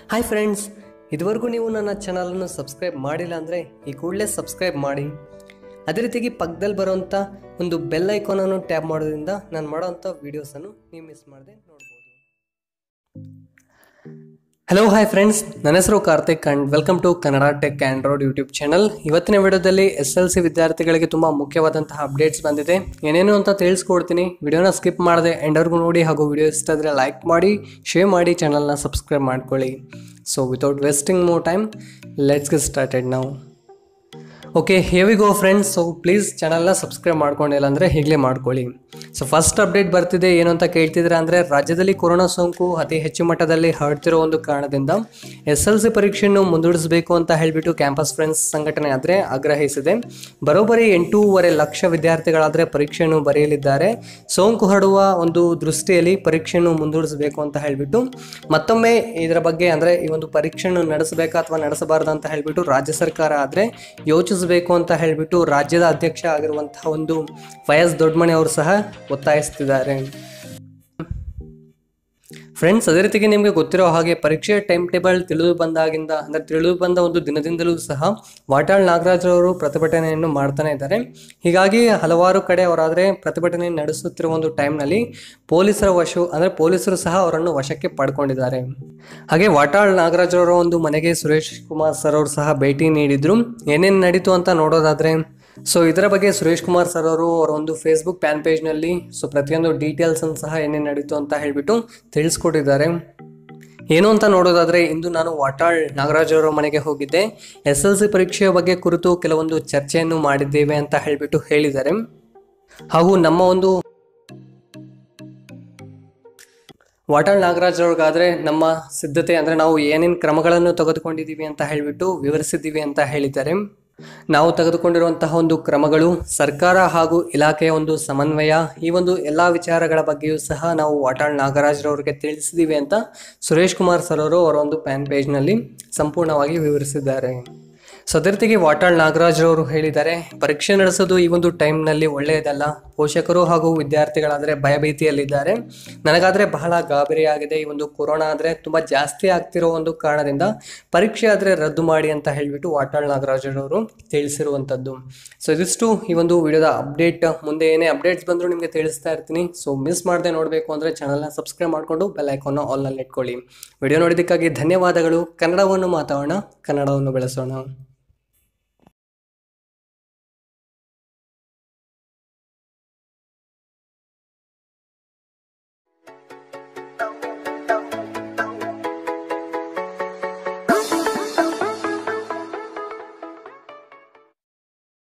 hi friends ಇದುವರೆಗೂ ನೀವು ನನ್ನ ಚಾನಲನ್ನು ಸಬ್ಸ್ಕ್ರೈಬ್ ಮಾಡಿಲ್ಲ ಅಂದರೆ ಈ ಕೂಡಲೇ ಸಬ್ಸ್ಕ್ರೈಬ್ ಮಾಡಿ ಅದೇ ರೀತಿಯಾಗಿ ಪಕ್ಕದಲ್ಲಿ ಬರುವಂಥ ಒಂದು ಬೆಲ್ ಐಕಾನನ್ನು ಟ್ಯಾಪ್ ಮಾಡೋದ್ರಿಂದ ನಾನು ಮಾಡೋವಂಥ ವೀಡಿಯೋಸನ್ನು ನೀವು ಮಿಸ್ ಮಾಡದೆ ನೋಡ್ಬೋದು ಹಲೋ ಹಾಯ್ ಫ್ರೆಂಡ್ಸ್ ನನ್ನ ಹೆಸರು Karthik and welcome to Kannada tech android YouTube channel ಇವತ್ತಿನ ವಿಡಿಯೋದಲ್ಲಿ ಎಸ್ ಎಲ್ ಸಿ ವಿದ್ಯಾರ್ಥಿಗಳಿಗೆ ತುಂಬ ಮುಖ್ಯವಾದಂತಹ ಅಪ್ಡೇಟ್ಸ್ ಬಂದಿದೆ ಏನೇನು ಅಂತ ತಿಳಿಸ್ಕೊಡ್ತೀನಿ ವಿಡಿಯೋನ ಸ್ಕಿಪ್ ಮಾಡದೆ ಎಂಡರ್ಗೂ ನೋಡಿ ಹಾಗೂ ವಿಡಿಯೋ ಇಷ್ಟ ಆದರೆ ಲೈಕ್ ಮಾಡಿ ಶೇರ್ ಮಾಡಿ ಚಾನಲ್ನ ಸಬ್ಸ್ಕ್ರೈಬ್ ಮಾಡ್ಕೊಳ್ಳಿ so without wasting more time let's get started ನಾವು okay here we go friends so please ಚಾನಲ್ನ ಸಬ್ಸ್ಕ್ರೈಬ್ ಮಾಡ್ಕೊಂಡಿಲ್ಲ ಅಂದರೆ ಈಗಲೇ ಮಾಡ್ಕೊಳ್ಳಿ ಸೊ ಫಸ್ಟ್ ಅಪ್ಡೇಟ್ ಬರ್ತಿದೆ ಏನು ಅಂತ ಕೇಳ್ತಿದ್ರೆ ಅಂದರೆ ರಾಜ್ಯದಲ್ಲಿ ಕೊರೋನಾ ಸೋಂಕು ಅತಿ ಹೆಚ್ಚು ಮಟ್ಟದಲ್ಲಿ ಹರಡ್ತಿರೋ ಒಂದು ಕಾರಣದಿಂದ ಎಸ್ ಎಲ್ ಸಿ ಪರೀಕ್ಷೆಯನ್ನು ಮುಂದೂಡಿಸಬೇಕು ಅಂತ ಹೇಳಿಬಿಟ್ಟು ಕ್ಯಾಂಪಸ್ ಫ್ರೆಂಡ್ಸ್ ಸಂಘಟನೆ ಆದರೆ ಆಗ್ರಹಿಸಿದೆ ಬರೋಬ್ಬರಿ ಎಂಟೂವರೆ ಲಕ್ಷ ವಿದ್ಯಾರ್ಥಿಗಳಾದರೆ ಪರೀಕ್ಷೆಯನ್ನು ಬರೆಯಲಿದ್ದಾರೆ ಸೋಂಕು ಹರಡುವ ಒಂದು ದೃಷ್ಟಿಯಲ್ಲಿ ಪರೀಕ್ಷೆಯನ್ನು ಮುಂದೂಡಿಸಬೇಕು ಅಂತ ಹೇಳಿಬಿಟ್ಟು ಮತ್ತೊಮ್ಮೆ ಇದರ ಬಗ್ಗೆ ಅಂದರೆ ಈ ಒಂದು ಪರೀಕ್ಷೆಯನ್ನು ನಡೆಸಬೇಕಾ ಅಥವಾ ನಡೆಸಬಾರ್ದು ಅಂತ ಹೇಳಿಬಿಟ್ಟು ರಾಜ್ಯ ಸರ್ಕಾರ ಆದರೆ ಯೋಚಿಸಬೇಕು ಅಂತ ಹೇಳಿಬಿಟ್ಟು ರಾಜ್ಯದ ಅಧ್ಯಕ್ಷ ಆಗಿರುವಂತಹ ಒಂದು ವಯಸ್ ದೊಡ್ಡಮಣಿ ಅವರು ಸಹ ಒತ್ತಾಯಿಸ್ತಿದ್ದಾರೆ ಫ್ರೆಂಡ್ಸ್ ಅದೇ ರೀತಿಗೆ ನಿಮಗೆ ಗೊತ್ತಿರೋ ಹಾಗೆ ಪರೀಕ್ಷೆಯ ಟೈಮ್ ಟೇಬಲ್ ತಿಳಿದು ಬಂದಾಗಿಂದ ಅಂದರೆ ತಿಳಿದು ಬಂದ ಒಂದು ದಿನದಿಂದಲೂ ಸಹ ವಾಟಾಳ್ ನಾಗರಾಜ್ ಅವರು ಪ್ರತಿಭಟನೆಯನ್ನು ಮಾಡ್ತಾನೆ ಇದ್ದಾರೆ ಹೀಗಾಗಿ ಹಲವಾರು ಕಡೆ ಅವರಾದರೆ ಪ್ರತಿಭಟನೆ ನಡೆಸುತ್ತಿರುವ ಒಂದು ಟೈಮ್ನಲ್ಲಿ ಪೊಲೀಸರ ವಶ ಅಂದರೆ ಪೊಲೀಸರು ಸಹ ಅವರನ್ನು ವಶಕ್ಕೆ ಪಡ್ಕೊಂಡಿದ್ದಾರೆ ಹಾಗೆ ವಾಟಾಳ್ ನಾಗರಾಜ್ ಅವರ ಒಂದು ಮನೆಗೆ ಸುರೇಶ್ ಕುಮಾರ್ ಸರ್ ಅವರು ಸಹ ಭೇಟಿ ನೀಡಿದ್ರು ಏನೇನು ನಡೀತು ಅಂತ ನೋಡೋದಾದ್ರೆ ಸೊ ಇದರ ಬಗ್ಗೆ ಸುರೇಶ್ ಕುಮಾರ್ ಸರ್ ಅವರು ಅವರ ಒಂದು ಫೇಸ್ಬುಕ್ ಪ್ಯಾನ್ ಪೇಜ್ನಲ್ಲಿ ಸೊ ಪ್ರತಿಯೊಂದು ಡೀಟೇಲ್ಸ್ ಅನ್ನು ಸಹ ಏನೇನು ನಡೀತು ಅಂತ ಹೇಳಿಬಿಟ್ಟು ತಿಳಿಸ್ಕೊಟ್ಟಿದ್ದಾರೆ ಏನು ಅಂತ ನೋಡೋದಾದ್ರೆ ಇಂದು ನಾನು ವಾಟಾಳ್ ನಾಗರಾಜ್ ಅವರ ಮನೆಗೆ ಹೋಗಿದ್ದೆ ಎಸ್ ಎಲ್ ಸಿ ಪರೀಕ್ಷೆಯ ಬಗ್ಗೆ ಕುರಿತು ಕೆಲವೊಂದು ಚರ್ಚೆಯನ್ನು ಮಾಡಿದ್ದೇವೆ ಅಂತ ಹೇಳಿಬಿಟ್ಟು ಹೇಳಿದ್ದಾರೆ ಹಾಗೂ ನಮ್ಮ ಒಂದು ವಾಟಾಳ್ ನಾಗರಾಜ್ ಅವ್ರಿಗಾದ್ರೆ ನಮ್ಮ ಸಿದ್ಧತೆ ಅಂದರೆ ನಾವು ಏನೇನು ಕ್ರಮಗಳನ್ನು ತೆಗೆದುಕೊಂಡಿದ್ದೀವಿ ಅಂತ ಹೇಳಿಬಿಟ್ಟು ವಿವರಿಸಿದ್ದೀವಿ ಅಂತ ಹೇಳಿದ್ದಾರೆ ನಾವು ತೆಗೆದುಕೊಂಡಿರುವಂತಹ ಒಂದು ಕ್ರಮಗಳು ಸರ್ಕಾರ ಹಾಗೂ ಇಲಾಖೆಯ ಒಂದು ಸಮನ್ವಯ ಈ ಒಂದು ಎಲ್ಲ ವಿಚಾರಗಳ ಬಗ್ಗೆಯೂ ಸಹ ನಾವು ವಾಟಾಳ್ ನಾಗರಾಜ್ರವ್ರಿಗೆ ತಿಳಿಸಿದ್ದೀವಿ ಅಂತ ಸುರೇಶ್ ಕುಮಾರ್ ಸರ್ ಅವರು ಅವರ ಒಂದು ಪ್ಯಾನ್ ಪೇಜ್ನಲ್ಲಿ ಸಂಪೂರ್ಣವಾಗಿ ವಿವರಿಸಿದ್ದಾರೆ ಸೊ ಅದೇ ರೀತಿಗೆ ವಾಟಾಳ್ ನಾಗರಾಜ್ರವರು ಹೇಳಿದ್ದಾರೆ ಪರೀಕ್ಷೆ ನಡೆಸೋದು ಈ ಒಂದು ಟೈಮ್ನಲ್ಲಿ ಒಳ್ಳೆಯದಲ್ಲ ಪೋಷಕರು ಹಾಗೂ ವಿದ್ಯಾರ್ಥಿಗಳಾದರೆ ಭಯಭೀತಿಯಲ್ಲಿದ್ದಾರೆ ನನಗಾದರೆ ಬಹಳ ಗಾಬರಿ ಆಗಿದೆ ಈ ಒಂದು ಕೊರೋನಾ ಆದರೆ ತುಂಬ ಜಾಸ್ತಿ ಆಗ್ತಿರೋ ಒಂದು ಕಾರಣದಿಂದ ಪರೀಕ್ಷೆ ಆದರೆ ರದ್ದು ಮಾಡಿ ಅಂತ ಹೇಳಿಬಿಟ್ಟು ವಾಟಾಳ್ ನಾಗರಾಜರವರು ತಿಳಿಸಿರುವಂಥದ್ದು ಸೊ ಇದಿಷ್ಟು ಈ ಒಂದು ವಿಡಿಯೋದ ಅಪ್ಡೇಟ್ ಮುಂದೆ ಏನೇ ಅಪ್ಡೇಟ್ಸ್ ಬಂದರೂ ನಿಮಗೆ ತಿಳಿಸ್ತಾ ಇರ್ತೀನಿ ಸೊ ಮಿಸ್ ಮಾಡದೆ ನೋಡಬೇಕು ಅಂದರೆ ಚಾನಲ್ನ ಸಬ್ಸ್ಕ್ರೈಬ್ ಮಾಡಿಕೊಂಡು ಬೆಲ್ ಐಕಾನ್ನ ಆಲ್ನಲ್ಲಿ ಇಟ್ಕೊಳ್ಳಿ ವಿಡಿಯೋ ನೋಡಿದ್ದಕ್ಕಾಗಿ ಧನ್ಯವಾದಗಳು ಕನ್ನಡವನ್ನು ಮಾತಾಡೋಣ ಕನ್ನಡವನ್ನು ಬೆಳೆಸೋಣ